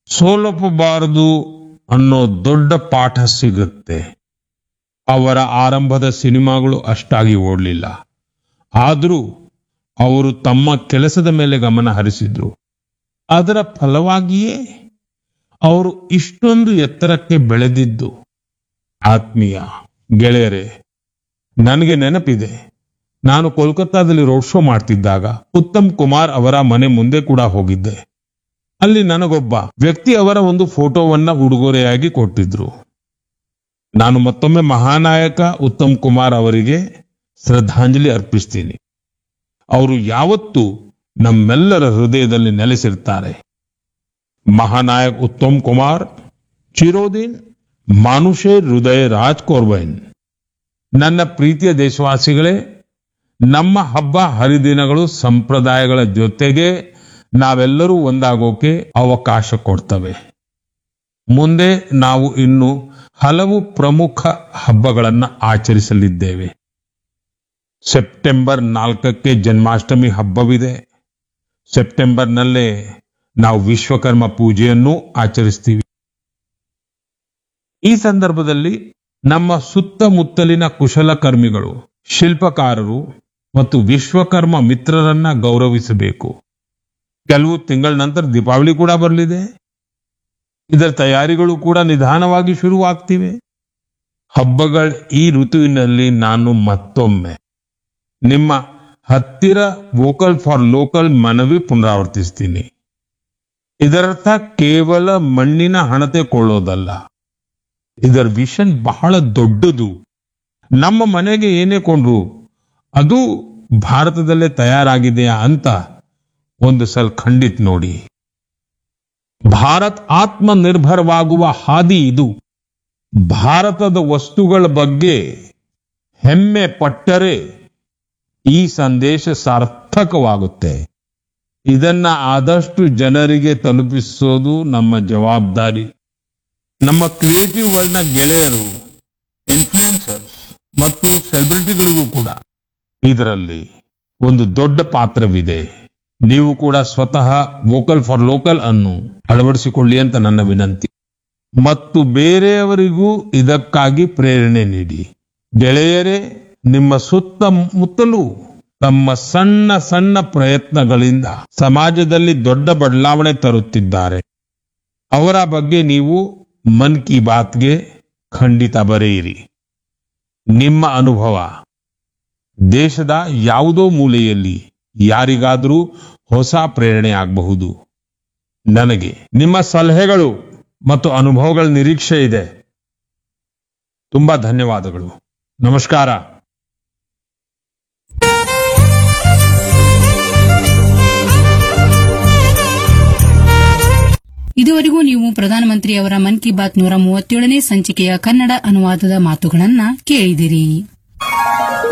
ಸೋಲಪ್ಪಬಾರದು ಅನ್ನೋ ದೊಡ್ಡ ಪಾಠ ಸಿಗುತ್ತೆ ಅವರ ಆರಂಭದ ಸಿನಿಮಾಗಳು ಅಷ್ಟಾಗಿ ಓಡಲಿಲ್ಲ ಆದರೂ ಅವರು ತಮ್ಮ ಕೆಲಸದ ಮೇಲೆ ಗಮನ ಹರಿಸಿದ್ರು ಅದರ ಫಲವಾಗಿಯೇ ಅವರು ಇಷ್ಟೊಂದು ಎತ್ತರಕ್ಕೆ ಬೆಳೆದಿದ್ದು ಆತ್ಮೀಯ ಗೆಳೆಯರೇ ನನಗೆ ನೆನಪಿದೆ ನಾನು ಕೋಲ್ಕತ್ತಾದಲ್ಲಿ ರೋಡ್ ಶೋ ಮಾಡ್ತಿದ್ದಾಗ ಉತ್ತಮ್ ಕುಮಾರ್ ಅವರ ಮನೆ ಮುಂದೆ ಕೂಡ ಹೋಗಿದ್ದೆ ಅಲ್ಲಿ ನನಗೊಬ್ಬ ವ್ಯಕ್ತಿ ಅವರ ಒಂದು ಫೋಟೋವನ್ನ ಉಡುಗೊರೆಯಾಗಿ ಕೊಟ್ಟಿದ್ರು ನಾನು ಮತ್ತೊಮ್ಮೆ ಮಹಾನಾಯಕ ಉತ್ತಮ್ ಕುಮಾರ್ ಅವರಿಗೆ ಶ್ರದ್ಧಾಂಜಲಿ ಅರ್ಪಿಸ್ತೀನಿ ಅವರು ಯಾವತ್ತೂ ನಮ್ಮೆಲ್ಲರ ಹೃದಯದಲ್ಲಿ ನೆಲೆಸಿರ್ತಾರೆ ಮಹಾನಾಯಕ್ ಉತ್ತಮ್ ಕುಮಾರ್ ಚಿರೋದಿನ್ ಮಾನುಷೇ ಹೃದಯ ರಾಜ್ ಕೋರ್ಬೈನ್ ನನ್ನ ಪ್ರೀತಿಯ ದೇಶವಾಸಿಗಳೇ ನಮ್ಮ ಹಬ್ಬ ಹರಿದಿನಗಳು ಸಂಪ್ರದಾಯಗಳ ಜೊತೆಗೆ ನಾವೆಲ್ಲರೂ ಒಂದಾಗೋಕೆ ಅವಕಾಶ ಕೊಡ್ತವೆ ಮುಂದೆ ನಾವು ಇನ್ನು ಹಲವು ಪ್ರಮುಖ ಹಬ್ಬಗಳನ್ನ ಆಚರಿಸಲಿದ್ದೇವೆ ಸೆಪ್ಟೆಂಬರ್ ನಾಲ್ಕಕ್ಕೆ ಜನ್ಮಾಷ್ಟಮಿ ಹಬ್ಬವಿದೆ ಸೆಪ್ಟೆಂಬರ್ನಲ್ಲೇ ನಾವು ವಿಶ್ವಕರ್ಮ ಪೂಜೆಯನ್ನು ಆಚರಿಸ್ತೀವಿ ಈ ಸಂದರ್ಭದಲ್ಲಿ ನಮ್ಮ ಸುತ್ತಮುತ್ತಲಿನ ಕುಶಲಕರ್ಮಿಗಳು ಶಿಲ್ಪಕಾರರು ಮತ್ತು ವಿಶ್ವಕರ್ಮ ಮಿತ್ರರನ್ನ ಗೌರವಿಸಬೇಕು ಕೆಲವು ತಿಂಗಳ ನಂತರ ದೀಪಾವಳಿ ಕೂಡ ಬರಲಿದೆ ಇದರ ತಯಾರಿಗಳು ಕೂಡ ನಿಧಾನವಾಗಿ ಶುರುವಾಗ್ತಿವೆ ಹಬ್ಬಗಳ ಈ ಋತುವಿನಲ್ಲಿ ನಾನು ಮತ್ತೊಮ್ಮೆ ನಿಮ್ಮ ಹತ್ತಿರ ವೋಕಲ್ ಫಾರ್ ಲೋಕಲ್ ಮನವಿ ಪುನರಾವರ್ತಿಸ್ತೀನಿ ಇದರರ್ಥ ಕೇವಲ ಮಣ್ಣಿನ ಹಣತೆ ಕೊಳ್ಳೋದಲ್ಲ ಇದರ ವಿಷನ್ ಬಹಳ ದೊಡ್ಡದು ನಮ್ಮ ಮನೆಗೆ ಏನೇ ಕೊಂಡ್ರು ಅದು ಭಾರತದಲ್ಲೇ ತಯಾರಾಗಿದೆಯಾ ಅಂತ ಒಂದು ಸಲ ಖಂಡಿತ್ ನೋಡಿ ಭಾರತ್ ಆತ್ಮನಿರ್ಭರವಾಗುವ ಹಾದಿ ಇದು ಭಾರತದ ವಸ್ತುಗಳ ಬಗ್ಗೆ ಹೆಮ್ಮೆ ಪಟ್ಟರೆ ಈ ಸಂದೇಶ ಸಾರ್ಥಕವಾಗುತ್ತೆ ಇದನ್ನ ಆದಷ್ಟು ಜನರಿಗೆ ತಲುಪಿಸೋದು ನಮ್ಮ ಜವಾಬ್ದಾರಿ ನಮ್ಮ ಕ್ರಿಯೇಟಿವ್ ವರ್ಲ್ಡ್ನ ಗೆಳೆಯರು ಇನ್ಫ್ಲೂಯೆನ್ಸರ್ಸ್ ಮತ್ತು ಸೆಲೆಬ್ರಿಟಿಗಳಿಗೂ ಕೂಡ ಇದರಲ್ಲಿ ಒಂದು ದೊಡ್ಡ ಪಾತ್ರವಿದೆ ನೀವು ಕೂಡ ಸ್ವತಃ ವೋಕಲ್ ಫಾರ್ ಲೋಕಲ್ ಅನ್ನು ಅಳವಡಿಸಿಕೊಳ್ಳಿ ಅಂತ ನನ್ನ ವಿನಂತಿ ಮತ್ತು ಬೇರೆಯವರಿಗೂ ಇದಕ್ಕಾಗಿ ಪ್ರೇರಣೆ ನೀಡಿ ಗೆಳೆಯರೇ ನಿಮ್ಮ ಸುತ್ತಮುತ್ತಲೂ ತಮ್ಮ ಸಣ್ಣ ಸಣ್ಣ ಪ್ರಯತ್ನಗಳಿಂದ ಸಮಾಜದಲ್ಲಿ ದೊಡ್ಡ ಬದಲಾವಣೆ ತರುತ್ತಿದ್ದಾರೆ ಅವರ ಬಗ್ಗೆ ನೀವು ಮನ್ ಕಿ ಬಾತ್ಗೆ ಖಂಡಿತ ಬರೆಯಿರಿ ನಿಮ್ಮ ಅನುಭವ ದೇಶದ ಯಾವುದೋ ಮೂಲೆಯಲ್ಲಿ ಯಾರಿಗಾದರೂ ಹೊಸ ಪ್ರೇರಣೆ ಆಗಬಹುದು ನನಗೆ ನಿಮ್ಮ ಸಲಹೆಗಳು ಮತ್ತು ಅನುಭವಗಳ ನಿರೀಕ್ಷೆ ಇದೆ ತುಂಬಾ ಧನ್ಯವಾದಗಳು ನಮಸ್ಕಾರ ಇದುವರೆಗೂ ನೀವು ಪ್ರಧಾನಮಂತ್ರಿಯವರ ಮನ್ ಕಿ ಬಾತ್ ನೂರ ಮೂವತ್ತೇಳನೇ ಸಂಚಿಕೆಯ ಕನ್ನಡ ಅನುವಾದದ ಮಾತುಗಳನ್ನ ಕೇಳಿದಿರಿ